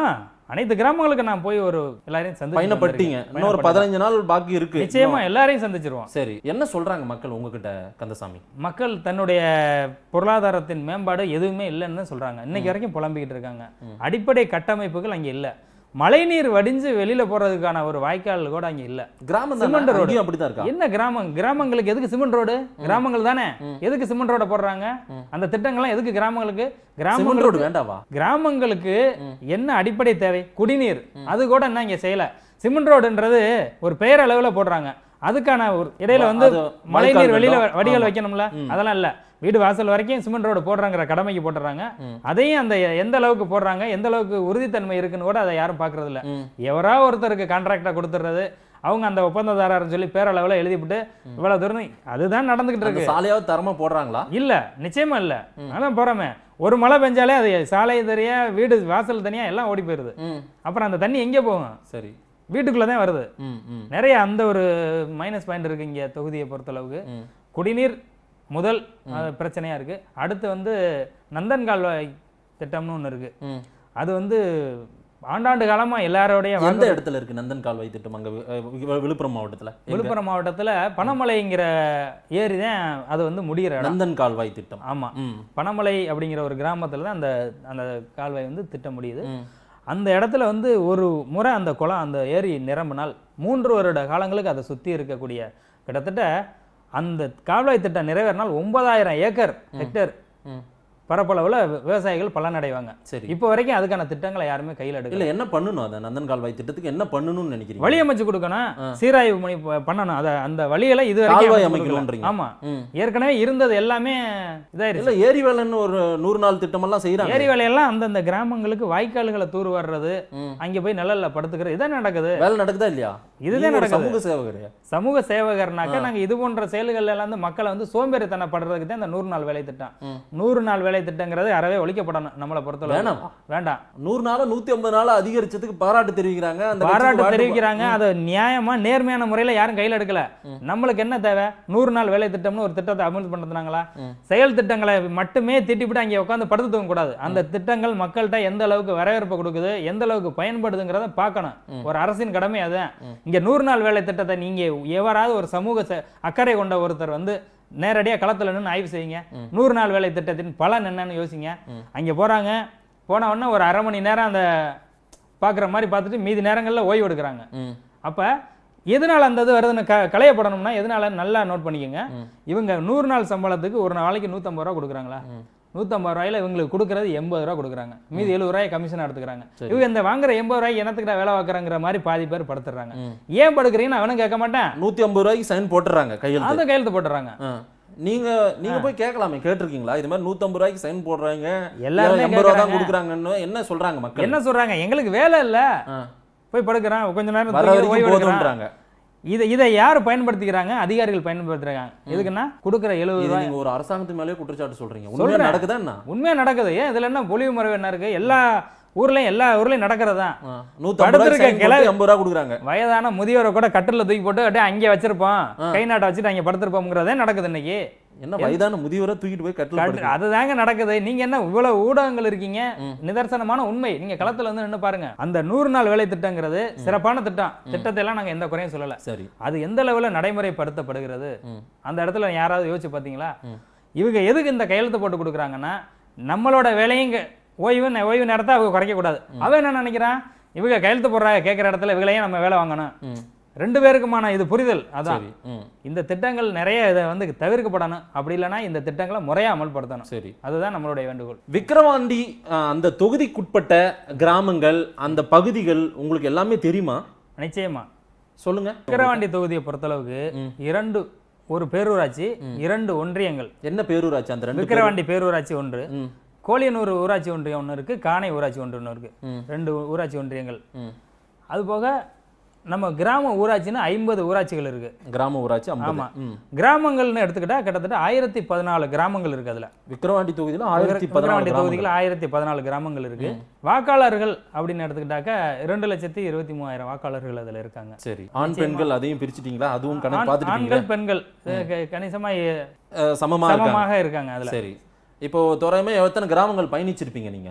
அனைத்து கிராமங்களுக்கு நான் போய் ஒரு எல்லாரையும் சந்திச்சு பயணப்பட்டீங்க வந்திருக்கேன். இன்னொரு பயணப்பட்டேன். பதினஞ்சு நாள் பாக்கி இருக்கு நிச்சயமா எல்லாரையும் சந்திச்சிருவோம் சரி என்ன சொல்றாங்க மக்கள் உங்ககிட்ட கந்தசாமி மக்கள் தன்னுடைய பொருளாதாரத்தின் மேம்பாடு எதுவுமே இல்லைன்னு சொல்றாங்க இன்னைக்கு வரைக்கும் புலம்பிக்கிட்டு இருக்காங்க அடிப்படை கட்டமைப்புகள் அங்க இல்ல மழைநீர் வடிஞ்சு வெளியில போறதுக்கான ஒரு வாய்க்கால் கூட அங்க இல்ல கிராமம் சிமெண்ட் தான் ரோடு. அங்கேயும் அப்படிதான் இருக்கா என்ன கிராமம் கிராமங்களுக்கு எதுக்கு சிமெண்ட் ரோடு கிராமங்கள் தானே எதுக்கு சிமெண்ட் ரோட போடுறாங்க அந்த திட்டங்கள்லாம் எதுக்கு கிராமங்களுக்கு சிமெண்ட் கிராமங்களுக்கு ரோடு வேண்டாவா கிராமங்களுக்கு என்ன அடிப்படை தேவை குடிநீர் அது கூட என்ன இங்க செய்யல சிமெண்ட் ரோடுன்றது ஒரு பெயர் அளவுல போடுறாங்க அதுக்கான ஒரு இடையில வந்து அது மழைநீர் வாய்க்கால் வெளியில வெள்ளம். வடிகால் ஆமா. வைக்கணும்ல அதெல்லாம் இல்ல வீடு வாசல் வரைக்கும் சிமெண்ட் ரோடு போடுறாங்கிற கடமைக்கு போட்டுறாங்க அதையும் அந்த எந்த அளவுக்கு போடுறாங்க எந்த அளவுக்கு உறுதித்தன்மை இருக்குன்னு கூட அதை யாரும் பாக்குறது இல்ல ம். எவரா ஒருத்தருக்கு கான்ட்ராக்டா கொடுத்துறது அவங்க அந்த ஒப்பந்ததாரர்னு சொல்லி பேரளவுல எழுதிவிட்டு இவ்வளவு தூரம் அதுதான் நடந்துகிட்டு அந்த இருக்கு சாலையாவது தரமா போடுறாங்களா இல்ல நிச்சயமா இல்ல அதான் போறோமே ஒரு மழை பெஞ்சாலே அது சாலை தனியா வீடு வாசல் தனியா எல்லாம் ஓடி போயிருது ம் அப்புறம் அந்த தண்ணி எங்கே போகும் சரி வீட்டுக்குள்ள தான் வருது ம் ம் நிறைய அந்த ஒரு மைனஸ் பாயிண்ட் இருக்கு இங்க தொகுதியை பொறுத்தளவுக்கு ம். குடிநீர் முதல் அது பிரச்சனையா இருக்கு அடுத்து வந்து நந்தன் கால்வாய் திட்டம்னு ஒண்ணு இருக்கு ம் அது வந்து ஆண்டாண்டு காலமா எல்லாரோடைய எந்த வாழ்க்கை- இடத்துல இருக்கு நந்தன் கால்வாய் திட்டம் அங்க வி- அஹ் வி- விழுப்புரம் மாவட்டத்துல எங்க? விழுப்புரம் மாவட்டத்துல பனமலைங்கிற ஏரி தான் அது வந்து முடிகிற இடம் நந்தன் கால்வாய் திட்டம் ஆமா ம் பனமலை அப்படிங்கிற ஒரு கிராமத்துல தான் அந்த அந்த கால்வாய் வந்து திட்டம் முடியுது ம். அந்த இடத்துல வந்து ஒரு முறை அந்த குளம் அந்த ஏரி நிரம்பினால் மூன்று வருட காலங்களுக்கு அதை சுற்றி இருக்கக்கூடிய கிட்டத்தட்ட அந்த கால்வாய் திட்டம் நிறைவேறினால் ஒன்பதாயிரம் ஏக்கர் ஹெக்டேர் ம். பரப்பளவுல வி- விவசாயிகள் பலனடைவாங்க சரி இப்போ வரைக்கும் அதுக்கான திட்டங்களை யாருமே கையில் எடுக்கல இல்ல என்ன பண்ணணும் அதை நந்தன் கால்வாய் திட்டத்துக்கு என்ன பண்ணணும்னு நினைக்கிறீங்க வழி அமைச்சு கொடுக்கணும் சீராய்வு பண்ணி ப- பண்ணணும் அதை அந்த வழிகளை இது வரைக்கும் கால்வாய் அமைச்சு கொடுக்கல. அமைக்கணும்ன்றீங்க. ஆமா ம். ஏற்கனவே இருந்தது எல்லாமே இதாயிருச்சு இல்ல ஏரி வேலைன்னு ஒரு நூறு நாள் திட்டம் எல்லாம் செய்யறாங்க ஏரி வேலையெல்லாம் அந்தந்த கிராமங்களுக்கு வாய்க்கால்களை தூர் வர்றது ம். அங்க போய் நிழல்ல படுத்துக்கிறது இதான் நடக்குது வேலை நடக்குதா இல்லையா இதுதான் நீங்க ஒரு நடக்குது. சமூக சேவகரே சமூக சேவகர்னாக்க நாங்க இது போன்ற செயல்கள் எல்லாம் வந்து மக்களை வந்து சோம்பேறித்தனப்படுறதுக்கு தான் இந்த நூறு நாள் வேலை திட்டம் ம். நூறு நாள் வேலை திட்டங்கிறது அறவே ஒழிக்கப்படணும் நம்மளை பொறுத்தவரை வேணாமா? வேண்டாம் நூறு நாள் நூத்தி ஐம்பது நாள் அதிகரிச்சதுக்கு பாராட்டு தெரிவிக்கிறாங்க அந்த கட்சிக்கு பாராட்டு வாழ்த்து- தெரிவிக்கிறாங்க அதை நியாயமா நேர்மையான முறையில யாரும் கையில எடுக்கல நம்மளுக்கு என்ன தேவை நூறு நாள் வேலை திட்டம்னு ஒரு திட்டத்தை அமல் பண்றதுனாங்களா செயல் திட்டங்களை மட்டுமே திட்டிவிட்டு அங்கே உட்காந்து படுத்து தூங்க கூடாது அந்த திட்டங்கள் மக்கள்கிட்ட எந்த அளவுக்கு வரவேற்பு கொடுக்குது எந்த அளவுக்கு பயன்படுதுங்கிறத பார்க்கணும் ஒரு அரசின் கடமை அதுதான் இங்க நூறு நாள் வேலை திட்டத்தை நீங்க எவராவது ஒரு சமூக ச- அக்கறை கொண்ட ஒருத்தர் வந்து நேரடியா களத்துல நின்று ஆய்வு செய்யுங்க நூறு நாள் வேலை திட்டத்தின் பலன் என்னன்னு யோசிங்க அங்க போறாங்க போன உடனே ஒரு அரை மணி நேரம் அந்த பார்க்குற மாதிரி பார்த்துட்டு மீதி நேரங்களில் ஓய்வு எடுக்கிறாங்க ம். அப்போ எதனால அந்த இது வருதுன்னு க களையப்படணும்னா எதனால நல்லா நோட் பண்ணிக்கோங்க இவங்க நூறு நாள் சம்பளத்துக்கு ஒரு நாளைக்கு நூற்றம்பது ரூபா கொடுக்குறாங்களா நூற்றம்பது ரூபாயில இவங்களுக்கு கொடுக்குறது எண்பது ரூபா கொடுக்குறாங்க மீதி எழுபது ரூபாய் கமிஷன் எடுத்துக்கிறாங்க இவங்க இந்த வாங்குற எண்பது ரூபாய் என்னத்துக்கு வேலை பார்க்குறாங்கிற மாதிரி பாதி பேர் படுத்துறாங்க ஏன் படுக்கிறீங்கன்னு அவனும் கேட்க மாட்டேன் நூத்தி ஐம்பது ரூபாய்க்கு சைன் போட்டுறாங்க கையெழுத்து அதை கையெழுத்து போட்டுறாங்க ஆ. நீங்க நீங்க போய் கேட்கலாமே கேட்டிருக்கீங்களா இது மாதிரி நூத்தம்பது ரூபாய்க்கு சைன் போடுறாங்க எல்லாருமே எண்பது ரூபா தான் கேக்குறாங்க. கொடுக்குறாங்கன்னு என்ன சொல்றாங்க மக்கள் என்ன சொல்றாங்க எங்களுக்கு வேலை இல்ல ஆ. போய் படுக்கிறான் கொஞ்ச நேரம் வர தூங்கி வரைக்கும் ஓய்வு எடுக்கிறான். போதுன்றாங்க இதை இதை யார் பயன்படுத்திக்கிறாங்க அதிகாரிகள் பயன்படுத்துறாங்க எதுக்குன்னா கொடுக்குற எழுபது இது ரூபாய் நீங்க ஒரு அரசாங்கத்து மேலேயே குற்றச்சாட்டு சொல்றீங்க உண்மையா சொல்றேன். நடக்குதா என்ன உண்மையா நடக்குது ஏன் இதுல என்ன பொலிவு மறைவு என்ன இருக்கு எல்லா ஊர்லயும் எல்லா ஊர்லயும் நடக்கிறது தான் ஆ. நூத்தம்பது ரூபாய்க்கு படுத்திருக்க sign போட்டு கிளை- எண்பது ரூபா கொடுக்குறாங்க வயதான முதியோரை கூட கட்டில தூக்கி போட்டு அப்படியே அங்கே வச்சிருப்போம் கை நாட்டை வச்சுட்டு அங்கே படுத்திருப்போங்கிறதே நடக்குது இன்னைக்கு என்ன வயதான முதியவரை தூக்கிட்டு போய் கட்டில் கட்டு- அதுதாங்க நடக்குது நீங்க என்ன இவ்வளவு ஊடகங்கள் இருக்கீங்க நிதர்சனமான உண்மை நீங்க களத்துல வந்து நின்னு பாருங்க அந்த நூறு நாள் வேலை திட்டங்கிறது சிறப்பான திட்டம் திட்டத்தை எல்லாம் நாங்க எந்த குறையும் சொல்லல சரி அது எந்த லெவலில் நடைமுறைப்படுத்தப்படுகிறது ம். அந்த இடத்துல யாராவது யோசிச்சு பார்த்தீங்களா இவங்க எதுக்கு இந்த கையெழுத்து போட்டு கொடுக்குறாங்கன்னா நம்மளோட வேலையும் இங்க ஓய்வு நே- ஓய்வு நேரத்தை அவங்க குறைக்க கூடாது அவன் என்ன நினைக்கிறான் இவங்க கையெழுத்து போடுறாங்க கேட்குற இடத்துல இவங்களையும் நம்ம வேலை வாங்கணும் ம். ரெண்டு பேருக்குமான இது புரிதல் அதான் சரி ம் இந்த திட்டங்கள் நிறைய இதை வந்து தவிர்க்கப்படணும் அப்படி இல்லைன்னா இந்த திட்டங்களை முறையா அமல்படுத்தணும் சரி அதுதான் நம்மளுடைய வேண்டுகோள் விக்கிரவாண்டி ஆ, அந்த தொகுதிக்குட்பட்ட கிராமங்கள் அந்த பகுதிகள் உங்களுக்கு எல்லாமே தெரியுமா நிச்சயமா சொல்லுங்க விக்கிரவாண்டி தொகுதியை பொறுத்தளவுக்கு இரண்டு ஒரு பேரூராட்சி இரண்டு ஒன்றியங்கள் என்ன பேரூராட்சி அந்த ரெண்டு பேரு? விக்கிரவாண்டி பேரூராட்சி ஒன்று ம் கோழியனூர் ஊராட்சி ஒன்றியம் ஒன்று இருக்கு காணை ஊராட்சி ஒன்று ஒன்று இருக்கு ம். ரெண்டு ஊராட்சி ஒன்றியங்கள் ம். அது போக நம்ம கிராம ஊராட்சின்னா ஐம்பது ஊராட்சிகள் இருக்கு கிராம ஊராட்சி ஆமா ஐம்பது ம். கிராமங்கள்னு எடுத்துக்கிட்டா கிட்டத்தட்ட ஆயிரத்தி பதினாலு கிராமங்கள் இருக்கு அதுல விக்கிரவாண்டி தொகுதியில ஆயிரத்தி விக்கிரவாண்டி பதினாலு தொகுதியில் ஆயிரத்தி பதினாலு கிராமங்கள் இருக்கு வாக்காளர்கள் அப்படின்னு எடுத்துக்கிட்டாக்க இரண்டு லட்சத்தி இருபத்தி மூவாயிரம் வாக்காளர்கள் அதுல இருக்காங்க சரி ஆண் பெண்கள் அதையும் பிரிச்சிட்டீங்களா அதுவும் கணக்கு ஆண்- பார்த்துட்டீங்களா ஆண்கள் பெண்கள் அஹ் க- கணிசமா எ- சமமா இருக்காங்க சமமாக இருக்காங்க அதுல சரி இப்போ தோராயமா எத்தனை கிராமங்கள் பயணிச்சிருப்பீங்க நீங்க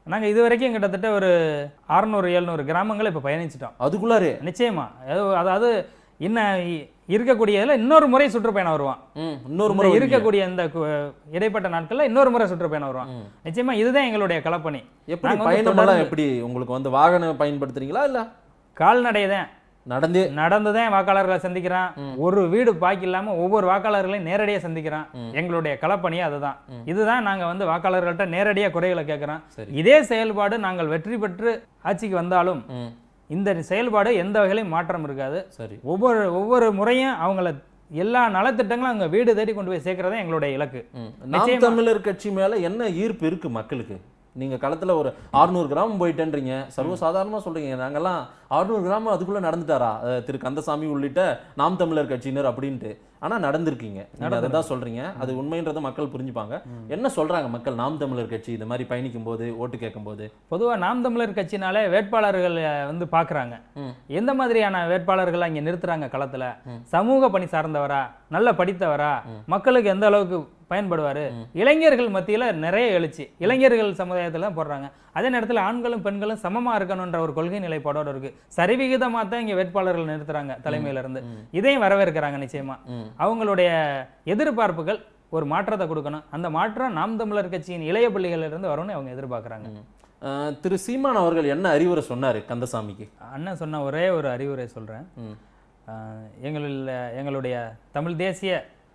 நாங்க இது வரைக்கும் கிட்டத்தட்ட ஒரு அறுநூறு எழுநூறு கிராமங்களை இப்ப பயணிச்சிட்டோம் அதுக்குள்ளாரே நிச்சயமா அது- அதாவது இன்னும் இ- இருக்கக்கூடியதுல இன்னொரு முறை சுற்றுப்பயணம் வருவான் ம், இன்னொரு இந்த முறை இருக்கக்கூடிய இருக்கக்கூடிய இந்த கு- இடைப்பட்ட நாட்கள்ல இன்னொரு முறை சுற்றுப்பயணம் வருவான் நிச்சயமா இதுதான் எங்களுடைய களப்பணி எப்படி நாங்க வந்து பயணமெல்லாம் தொடர்ந்து எப்படி உங்களுக்கு வந்து வாகனம் பயன்படுத்துறீங்களா இல்ல கால்நடை தான் நடந்தே நடந்துதான் வாக்காளர்களை சந்திக்கிறான் ஒரு வீடு பாக்கி இல்லாம ஒவ்வொரு வாக்காளர்களையும் நேரடியா சந்திக்கிறான் எங்களுடைய களப்பணியே அதுதான் இதுதான் நாங்க வந்து வாக்காளர்கள்ட்ட நேரடியா குறைகளை கேட்கிறோம் சரி. இதே செயல்பாடு நாங்கள் வெற்றி பெற்று ஆட்சிக்கு வந்தாலும் ம், இந்த செயல்பாடு எந்த வகையிலும் மாற்றம் இருக்காது சரி ஒவ்வொரு ஒவ்வொரு முறையும் அவங்கள எல்லா நலத்திட்டங்களும் அவங்க வீடு தேடி கொண்டு போய் சேர்க்கறதே எங்களுடைய இலக்கு ம். நாம் நிச்சயமா. தமிழர் கட்சி மேல என்ன ஈர்ப்பு இருக்கு மக்களுக்கு நீங்க களத்துல ஒரு 600 கிராமம் போயிட்டேன்றீங்க சர்வசாதாரணமா சொல்றீங்க நாங்கெல்லாம் 600 கிராமம் அதுக்குள்ள நடந்துட்டாரா அஹ், திரு கந்தசாமி உள்ளிட்ட நாம் தமிழர் கட்சியினர் அப்படின்ட்டு ஆனா நடந்திருக்கீங்க நீங்க அதை தான் சொல்றீங்க அது உண்மைன்றதை மக்கள் புரிஞ்சுப்பாங்க என்ன சொல்றாங்க மக்கள் நாம் தமிழர் கட்சி இந்த மாதிரி பயணிக்கும் போது ஓட்டு கேட்கும் போது பொதுவா நாம் தமிழர் கட்சினாலே வேட்பாளர்கள் அஹ், வந்து பாக்குறாங்க ம். எந்த மாதிரியான வேட்பாளர்கள் அங்க நிறுத்துறாங்க களத்துல சமூக பணி சார்ந்தவரா நல்ல படித்தவரா மக்களுக்கு எந்த அளவுக்கு பயன்படுவாரு இளைஞர்கள் மத்தியில நிறைய எழுச்சி இளைஞர்கள் சமுதாயத்துல தான் போடுறாங்க அதே நேரத்துல ஆண்களும் பெண்களும் சமமா இருக்கணும்ன்ற ஒரு கொள்கை நிலைப்பாடோட இருக்கு சரிவிகிதமா தான் இங்க வேட்பாளர்கள் நிறுத்துறாங்க தலைமையில இருந்து இதையும் வரவேற்கிறாங்க நிச்சயமா ம். அவங்களுடைய எதிர்பார்ப்புகள் ஒரு மாற்றத்தை கொடுக்கணும் அந்த மாற்றம் நாம் தமிழர் கட்சியின் இளைய பள்ளிகள்ல இருந்து வரும்னு அவங்க எதிர்பார்க்கறாங்க அஹ், திரு சீமான் அவர்கள் என்ன அறிவுரை சொன்னாரு கந்தசாமிக்கு அண்ணன் சொன்ன ஒரே ஒரு அறிவுரை சொல்கிறேன் ம். எங்களில் எங்களுடைய தமிழ் தேசிய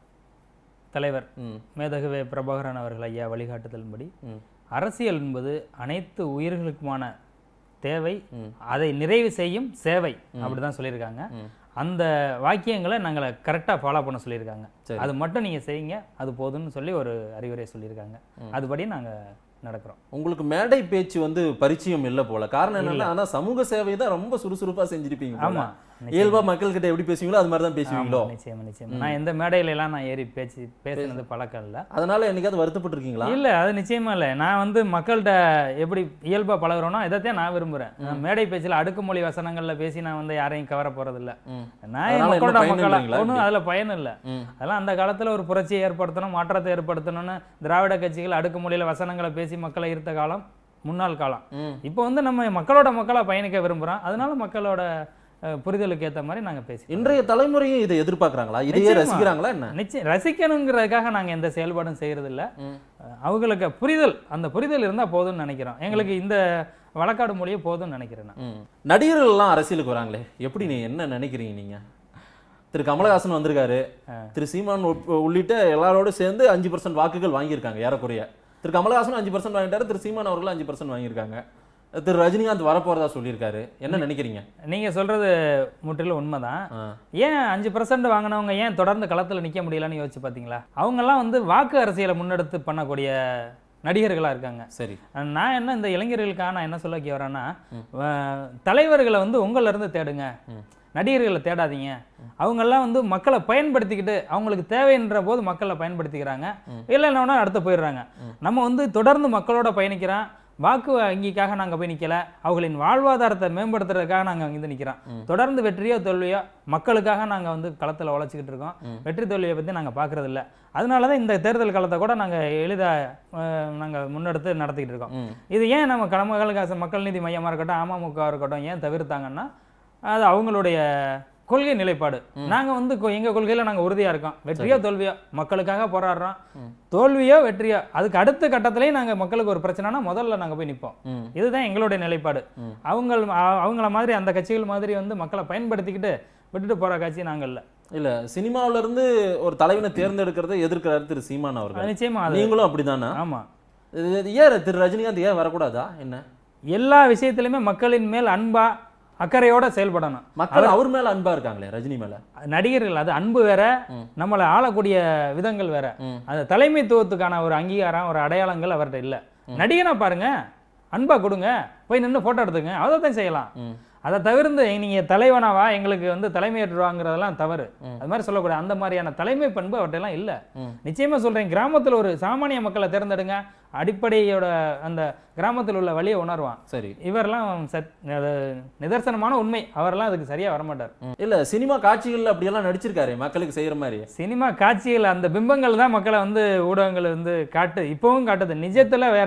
தலைவர் ம். மேதகுவே பிரபாகரன் அவர்கள் ஐயா வழிகாட்டுதலின்படி ம். அரசியல் என்பது அனைத்து உயிர்களுக்குமான தேவை அதை நிறைவு செய்யும் சேவை அப்படிதான் சொல்லியிருக்காங்க அந்த வாக்கியங்களை நாங்களை கரெக்டாக ஃபாலோ பண்ண சொல்லியிருக்காங்க சரி. அது மட்டும் நீங்கள் செய்யுங்க அது போதும்னு சொல்லி ஒரு அறிவுரை சொல்லியிருக்காங்க அதுபடி நாங்கள் நடக்கிறோம் உங்களுக்கு மேடை பேச்சு வந்து பரிச்சயம் இல்ல போல காரணம் என்னன்னா ஆனா சமூக சேவை தான் ரொம்ப சுறுசுறுப்பா செஞ்சிருப்பீங்க போல. ஆமா. இயல்பா மக்கள் கிட்ட எப்படி பேசுவீங்களோ அது மாதிரி தான் பேசுவீங்களோ ஆமா, நிச்சயமா நிச்சயமா நான் எந்த மேடையில எல்லாம் நான் ஏறி பேச்சு பேசுனது பழக்கம் இல்லை அதனால என்னைக்காவது வருத்தப்பட்டிருக்கீங்களா இல்ல அது நிச்சயமா இல்ல நான் வந்து மக்கள்கிட்ட எப்படி இயல்பா பழகுறோனோ இதைத்தான் நான் விரும்புறேன் நான் மேடை பேச்சுல அடுக்குமொழி வசனங்கள்ல பேசி நான் வந்து யாரையும் கவர போறது இல்ல ம். நான் அதனால என் என்ன மக்களோட பயன் மக்களா இல்லைங்களா? ஒன்றும் அதுல பயன் இல்ல ம். அதெல்லாம் அந்த காலத்துல ஒரு புரட்சியை ஏற்படுத்தணும் மாற்றத்தை ஏற்படுத்தணும்னு திராவிட கட்சிகள் அடுக்குமொழியில வசனங்களை பேசி மக்களை ஈர்த்த காலம் முன்னாள் காலம் ம். இப்போ வந்து நம்ம மக்களோட மக்களா பயணிக்க விரும்புறோம் அதனால மக்களோட அஹ், புரிதலுக்கு ஏத்த மாதிரி நாங்க பேசி இன்றைய தலைமுறையும் இதை எதிர்பார்க்கறாங்களா இதையே நிச்சயமா. ரசிக்கிறாங்களா என்ன நிச்சயம் ரசிக்கணுங்கிறதுக்காக நாங்க எந்த செயல்பாடும் செய்யறதில்ல ம். அஹ் அவங்களுக்கு புரிதல் அந்த புரிதல் இருந்தா போதும்னு நினைக்கிறோம் எங்களுக்கு இந்த வழக்காடு மொழியே போதும்னு நினைக்கிறேன் நான். ம். நடிகர்கள் எல்லாம் அரசியலுக்கு வராங்களே எப்படி நீ என்ன நினைக்கிறீங்க நீங்க திரு கமலஹாசன் வந்திருக்காரு திரு சீமான் உட்- உள்ளிட்ட எல்லாரோடும் சேர்ந்து அஞ்சு பர்சன்ட் வாக்குகள் வாங்கியிருக்காங்க ஏறக்குறைய திரு கமலஹாசன் அஞ்சு பர்சன்ட் வாங்கிட்டாரு திரு சீமான் அவர்களும் அஞ்சு பர்சன்ட் வாங்கியிருக்காங்க திரு ரஜினிகாந்த் வரப்போறதா சொல்லியிருக்காரு என்ன நினைக்கிறீங்க நீங்க சொல்றது முற்றிலும் உண்மைதான் ஆ. ஏன் அஞ்சு பர்சன்ட் வாங்கினவங்க ஏன் தொடர்ந்து களத்துல நிக்க முடியலன்னு யோசிச்சு பாத்தீங்களா அவங்க எல்லாம் வந்து வாக்கு அரசியலை முன்னெடுத்து பண்ணக்கூடிய நடிகர்களா இருக்காங்க சரி நான் என்ன இந்த இளைஞர்களுக்காக நான் என்ன சொல்ல வைக்க வரேன்னா அஹ், தலைவர்களை வந்து உங்கள்ல இருந்து தேடுங்க நடிகர்களை தேடாதீங்க அவங்கெல்லாம் வந்து மக்களை பயன்படுத்திக்கிட்டு அவங்களுக்கு தேவைன்ற போது மக்களை பயன்படுத்திக்கிறாங்க இல்லைன்னா அடுத்து போயிடுறாங்க நம்ம வந்து தொடர்ந்து மக்களோட பயணிக்கிறோம் வாக்கு வங்கிக்காக நாங்க போய் நிக்கல அவர்களின் வாழ்வாதாரத்தை மேம்படுத்துறதுக்காக நாங்க இங்க நிக்கிறோம் தொடர்ந்து வெற்றியோ தோல்வியோ மக்களுக்காக நாங்க வந்து களத்துல உழைச்சிக்கிட்டு இருக்கோம் வெற்றி தோல்வியை பத்தி நாங்க பாக்குறது இல்ல அதனால தான் இந்த தேர்தல் காலத்தை கூட நாங்க எளிதா அஹ், நாங்க முன்னெடுத்து நடத்திக்கிட்டு இருக்கோம் ம். இது ஏன் நம்ம கமலஹாசன் மக்கள் நீதி மையமா இருக்கட்டும் அமமுக இருக்கட்டும் ஏன் தவிர்த்தாங்கன்னா அது அவங்களுடைய கொள்கை நிலைப்பாடு நாங்க வந்து கொ- எங்க கொள்கையில நாங்க உறுதியா இருக்கோம் வெற்றியோ தோல்வியோ மக்களுக்காக போராடுறோம் தோல்வியோ வெற்றியோ அதுக்கு அடுத்த கட்டத்திலேயே நாங்க மக்களுக்கு ஒரு பிரச்சனைனா முதல்ல நாங்க போய் நிப்போம் ம். இதுதான் எங்களுடைய நிலைப்பாடு அவங்க அவங்கள மாதிரி அந்த கட்சிகள் மாதிரி வந்து மக்களை பயன்படுத்திக்கிட்டு விட்டுட்டு போற கட்சி நாங்க இல்ல இல்ல சினிமாவுல இருந்து ஒரு தலைவனை தேர்ந்தெடுக்கிறதை எதிர்க்கிறாரு திரு சீமான் அது அவர்கள் நிச்சயமா அது நீங்களும் அப்படிதானா ஆமா இது ஏன் திரு ரஜினிகாந்த் ஏன் வரக்கூடாதா என்ன எல்லா விஷயத்திலுமே மக்களின் மேல் அன்பா அக்கறையோட செயல்படணும் மக்கள் அவர் மேல அன்பா இருக்காங்களே ரஜினி மேல நடிகர்கள் அது அன்பு வேற நம்மளை ஆளக்கூடிய விதங்கள் வேற ம். அது தலைமைத்துவத்துக்கான ஒரு அங்கீகாரம் ஒரு அடையாளங்கள் அவர்கிட்ட இல்ல நடிகனா பாருங்க அன்பா கொடுங்க போய் நின்று போட்டோ எடுத்துங்க அதை தான் செய்யலாம் ம். அதை தவிர்த்து நீங்க தலைவனாவா எங்களுக்கு வந்து தலைமையேற்றுவாங்கிறதெல்லாம் தவறு அது மாதிரி சொல்லக்கூடாது அந்த மாதிரியான தலைமை பண்பு அவர்கிட்ட எல்லாம் இல்ல ம். நிச்சயமா சொல்றேன் கிராமத்துல ஒரு சாமானிய மக்களை தேர்ந்தெடுங்க அடிப்படையோட அந்த கிராமத்தில் உள்ள வழியை உணர்வான் சரி இவரெல்லாம் சத் அது நிதர்சனமான உண்மை அவரெல்லாம் அதுக்கு சரியா வரமாட்டார் ம். இல்ல சினிமா காட்சிகள்ல அப்படியெல்லாம் நடிச்சிருக்காரு மக்களுக்கு செய்யற மாதிரி சினிமா காட்சிகள் அந்த பிம்பங்கள் தான் மக்களை வந்து ஊடகங்கள் வந்து காட்டு இப்பவும் காட்டுது நிஜத்துல வேற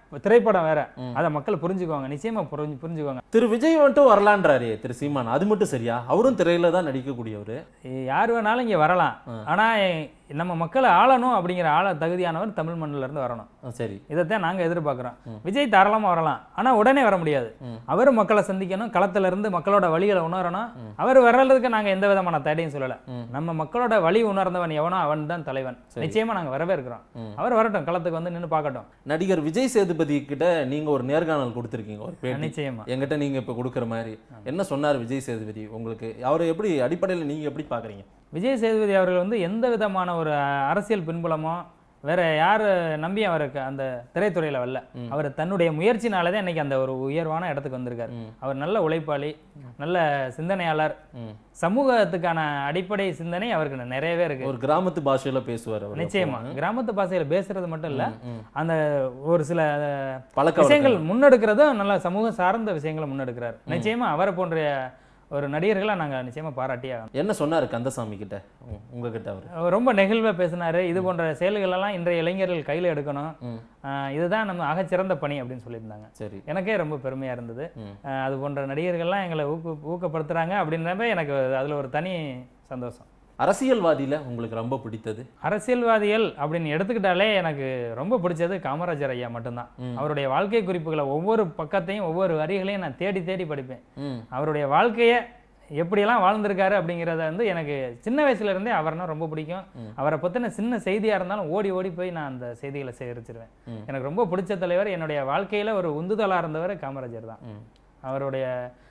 திரைப்படம் வேற அதை மக்கள் புரிஞ்சுக்குவாங்க நிச்சயமா புரிஞ்சு புரிஞ்சுக்குவாங்க திரு விஜய் வந்துட்டு வரலான்றாரே திரு சீமான் அது மட்டும் சரியா அவரும் திரையில தான் நடிக்கக்கூடியவர் யார் வேணாலும் இங்க வரலாம் ஆனா நம்ம மக்களை ஆளணும் அப்படிங்கிற ஆள தகுதியானவர் தமிழ் மண்ணுல இருந்து வரணும் சரி இதைத்தான் நாங்க எதிர்பார்க்கிறோம் விஜய் தாராளமா வரலாம் ஆனா உடனே வர முடியாது அவர் மக்களை சந்திக்கணும் களத்துல இருந்து மக்களோட வழிகளை உணரணும் அவர் வர்றதுக்கு நாங்க எந்த விதமான தடையும் சொல்லல நம்ம மக்களோட வழி உணர்ந்தவன் எவனோ அவன் தான் தலைவன் நிச்சயமா நாங்க வரவேற்கிறோம் அவர் வரட்டும் களத்துக்கு வந்து நின்னு பார்க்கட்டும் நடிகர் விஜய் சேதுபதி கிட்ட நீங்க ஒரு நேர்காணல் கொடுத்திருக்கீங்க ஒரு பேட்டி நிச்சயமா என்கிட்ட நீங்க இப்ப கொடுக்குற மாதிரி என்ன சொன்னார் விஜய் சேதுபதி உங்களுக்கு அவரை எப்படி அடிப்படையில் நீங்க எப்படி பாக்குறீங்க விஜய் சேதுபதி அவர்கள் வந்து எந்த விதமான ஒரு அஹ், அரசியல் பின்புலமோ வேற யார் நம்பி அவருக்கு அந்த திரைத்துறையில வரல அவர் தன்னுடைய முயற்சினால தான் இன்னைக்கு அந்த ஒரு உயர்வான இடத்துக்கு வந்திருக்காரு அவர் நல்ல உழைப்பாளி நல்ல சிந்தனையாளர் ம். சமூகத்துக்கான அடிப்படை சிந்தனை அவருக்கு நிறையவே இருக்கு ஒரு கிராமத்து பாஷையில பேசுவார் அவர் நிச்சயமா கிராமத்து பாஷையில பேசுறது மட்டும் இல்ல அந்த ஒரு சில அஹ், பழக்க விஷயங்கள் முன்னெடுக்கிறதும் நல்ல சமூகம் சார்ந்த விஷயங்களை முன்னெடுக்கிறார் நிச்சயமா அவரை போன்ற ஒரு நடிகர்களை நாங்க நிச்சயமா பாராட்டியே ஆகணும். என்ன சொன்னாரு கந்தசாமி கிட்ட உ- உங்ககிட்ட அவர் அவர் ரொம்ப நெகிழ்வா பேசினாரு இது போன்ற செயல்கள் எல்லாம் இன்றைய இளைஞர்கள் கையில எடுக்கணும் ம். ஆஹ் இதுதான் நம்ம அகச்சிறந்த பணி அப்படின்னு சொல்லியிருந்தாங்க சரி எனக்கே ரொம்ப பெருமையா இருந்தது ம். ஆஹ் அது போன்ற நடிகர்கள்லாம் எங்களை ஊக்கு ஊக்கப்படுத்துறாங்க அப்படின்றப்ப எனக்கு அதுல ஒரு தனி சந்தோஷம் அரசியல்வாதியில உங்களுக்கு ரொம்ப பிடித்தது அரசியல்வாதிகள் அப்படின்னு எடுத்துக்கிட்டாலே எனக்கு ரொம்ப பிடிச்சது காமராஜர் ஐயா மட்டும்தான் அவருடைய வாழ்க்கை குறிப்புகளை ஒவ்வொரு பக்கத்தையும் ஒவ்வொரு வரிகளையும் நான் தேடி தேடி படிப்பேன் ம் அவருடைய வாழ்க்கையை எப்படியெல்லாம் வாழ்ந்திருக்காரு அப்படிங்கிறத வந்து எனக்கு சின்ன வயசுல இருந்தே அவர்னா ரொம்ப பிடிக்கும் அவரை பத்தின சின்ன செய்தியா இருந்தாலும் ஓடி ஓடி போய் நான் அந்த செய்திகளை சேகரிச்சிருவேன் எனக்கு ரொம்ப பிடிச்ச தலைவர் என்னுடைய வாழ்க்கையில ஒரு உந்துதலா இருந்தவர் காமராஜர் தான் ம். அவருடைய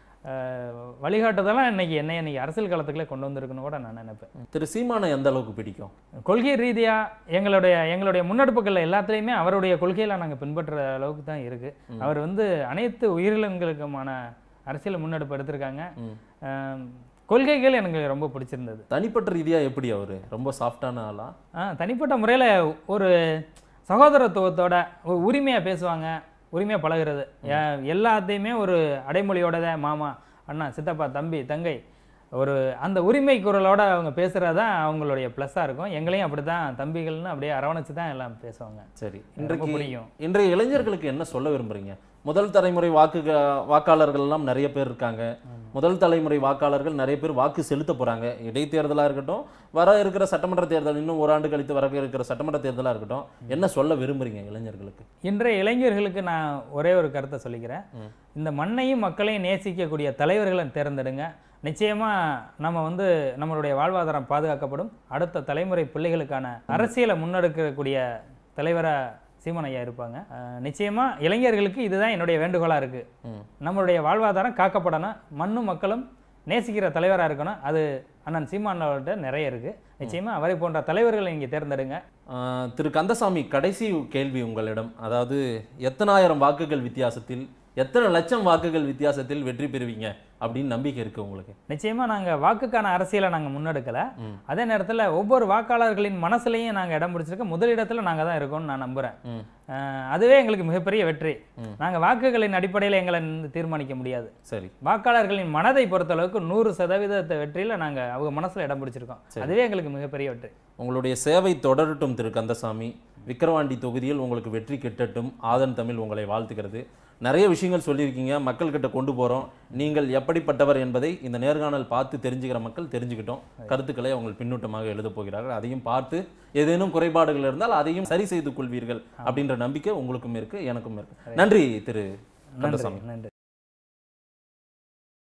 அஹ், வழிகாட்டுதலாம் இன்னைக்கு என்னை இன்னைக்கு அரசியல் களத்துக்குள்ளே கொண்டு வந்திருக்குன்னு கூட நான் நினைப்பேன் திரு சீமானை எந்த அளவுக்கு பிடிக்கும் கொள்கை ரீதியா எங்களுடைய எங்களுடைய முன்னெடுப்புகள் எல்லாத்துலேயுமே அவருடைய கொள்கையில நாங்க பின்பற்றுற அளவுக்கு தான் இருக்கு அவர் வந்து அனைத்து உயிரினங்களுக்குமான அரசியல் முன்னெடுப்பு எடுத்திருக்காங்க ஆம், கொள்கைகள் எனக்கு ரொம்ப பிடிச்சிருந்தது தனிப்பட்ட ரீதியா எப்படி அவரு ரொம்ப சாஃப்டான ஆளா ஆ, தனிப்பட்ட முறையில ஒரு சகோதரத்துவத்தோட ஒரு உரிமையா பேசுவாங்க உரிமையா பழகுறது எ- எல்லாத்தையுமே ஒரு அடைமொழியோட தான் மாமா அண்ணா சித்தப்பா தம்பி தங்கை ஒரு அந்த உரிமை குரலோட அவங்க பேசுறது தான் அவங்களுடைய ப்ளஸ்ஸாக இருக்கும் எங்களையும் அப்படி தான் தம்பிகள்னு அப்படியே அரவணைச்சு தான் எல்லாம் பேசுவாங்க சரி ரொம்ப இன்றைக்கு பிடிக்கும் இன்றைய இளைஞர்களுக்கு என்ன சொல்ல விரும்புறீங்க முதல் தலைமுறை வாக்கு வாக்காளர்கள் எல்லாம் நிறைய பேர் இருக்காங்க முதல் தலைமுறை வாக்காளர்கள் நிறைய பேர் வாக்கு செலுத்த போறாங்க இடைத்தேர்தலா இருக்கட்டும் வர இருக்கிற சட்டமன்ற தேர்தல் இன்னும் ஒரு ஆண்டு கழித்து வர இருக்கிற சட்டமன்ற தேர்தலா இருக்கட்டும் என்ன சொல்ல விரும்புறீங்க இளைஞர்களுக்கு இன்றைய இளைஞர்களுக்கு நான் ஒரே ஒரு கருத்தை சொல்லிக்கிறேன் இந்த மண்ணையும் மக்களையும் நேசிக்கக்கூடிய தலைவர்களை தேர்ந்தெடுங்க நிச்சயமா நம்ம வந்து நம்மளுடைய வாழ்வாதாரம் பாதுகாக்கப்படும் அடுத்த தலைமுறை பிள்ளைகளுக்கான அரசியலை முன்னெடுக்கக்கூடிய தலைவரா சீமன் ஐயா இருப்பாங்க அஹ் நிச்சயமா இளைஞர்களுக்கு இதுதான் என்னுடைய வேண்டுகோளா இருக்கு ம். நம்மளுடைய வாழ்வாதாரம் காக்கப்படணும் மண்ணும் மக்களும் நேசிக்கிற தலைவரா இருக்கணும் அது அண்ணன் சீமான் அவர்கிட்ட நிறைய இருக்கு நிச்சயமா அவரை போன்ற தலைவர்களை நீங்க தேர்ந்தெடுங்க ஆஹ், திரு கந்தசாமி கடைசி கேள்வி உங்களிடம் அதாவது எத்தனாயிரம் வாக்குகள் வித்தியாசத்தில் எத்தனை லட்சம் வாக்குகள் வித்தியாசத்தில் வெற்றி பெறுவீங்க அப்படின்னு நம்பிக்கை இருக்கு உங்களுக்கு நிச்சயமா நாங்க வாக்குக்கான அரசியலை நாங்க முன்னெடுக்கல அதே நேரத்துல ஒவ்வொரு வாக்காளர்களின் மனசுலயும் நாங்க இடம் பிடிச்சிருக்க முதலிடத்துல நாங்க தான் இருக்கோம்னு நான் நம்புறேன் ம். அஹ் அதுவே எங்களுக்கு மிகப்பெரிய வெற்றி நாங்க வாக்குகளின் அடிப்படையில எங்களை வந்து தீர்மானிக்க முடியாது சரி வாக்காளர்களின் மனதை பொறுத்தளவுக்கு நூறு சதவீதத்தை வெற்றியில நாங்க அவங்க மனசுல இடம் பிடிச்சிருக்கோம் அதுவே எங்களுக்கு மிகப்பெரிய வெற்றி உங்களுடைய சேவை தொடரட்டும் திரு கந்தசாமி விக்கிரவாண்டி தொகுதியில் உங்களுக்கு வெற்றி கிட்டட்டும் ஆதன் தமிழ் உங்களை வாழ்த்துகிறது நிறைய விஷயங்கள் சொல்லியிருக்கீங்க மக்கள்கிட்ட கொண்டு போகிறோம் நீங்கள் எப்படிப்பட்டவர் என்பதை இந்த நேர்காணல் பார்த்து தெரிஞ்சுக்கிற மக்கள் தெரிஞ்சுக்கிட்டோம் கருத்துக்களை அவங்க பின்னூட்டமாக எழுதப் போகிறார்கள் அதையும் பார்த்து ஏதேனும் குறைபாடுகள் இருந்தால் அதையும் சரி செய்து கொள்வீர்கள் அப்படின்ற நம்பிக்கை உங்களுக்கும் இருக்கு எனக்கும் இருக்கு நன்றி திரு நன்றி கந்தசாமி நன்றி